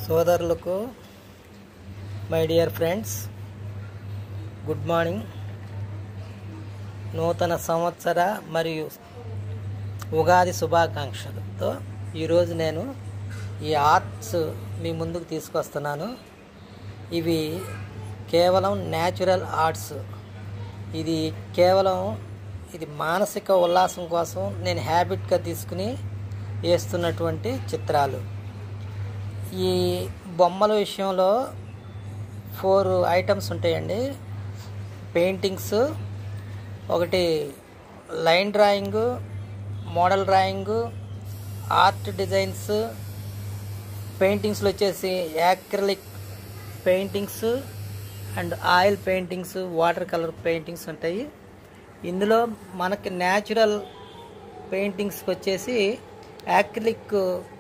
సోదరులకు my dear friends good morning నూతన సంవత్సర మరియు ఉగాది శుభాకాంక్షలతో ఈరోజు నేను ఈ ఆర్ట్స్ మీ ముందుకు తీసుకొస్తున్నాను ఇవి కేవలం న్యాచురల్ ఆర్ట్స్ ఇది కేవలం ఇది మానసిక ఉల్లాసం కోసం నేను హ్యాబిట్గా తీసుకుని వేస్తున్నటువంటి చిత్రాలు ఈ బొమ్మల విషయంలో ఫోర్ ఐటమ్స్ ఉంటాయండి పెయింటింగ్స్ ఒకటి line drawing model drawing art designs పెయింటింగ్స్లో వచ్చేసి acrylic paintings and oil paintings water colour paintings ఉంటాయి ఇందులో మనకి న్యాచురల్ పెయింటింగ్స్కి వచ్చేసి యాక్రిలిక్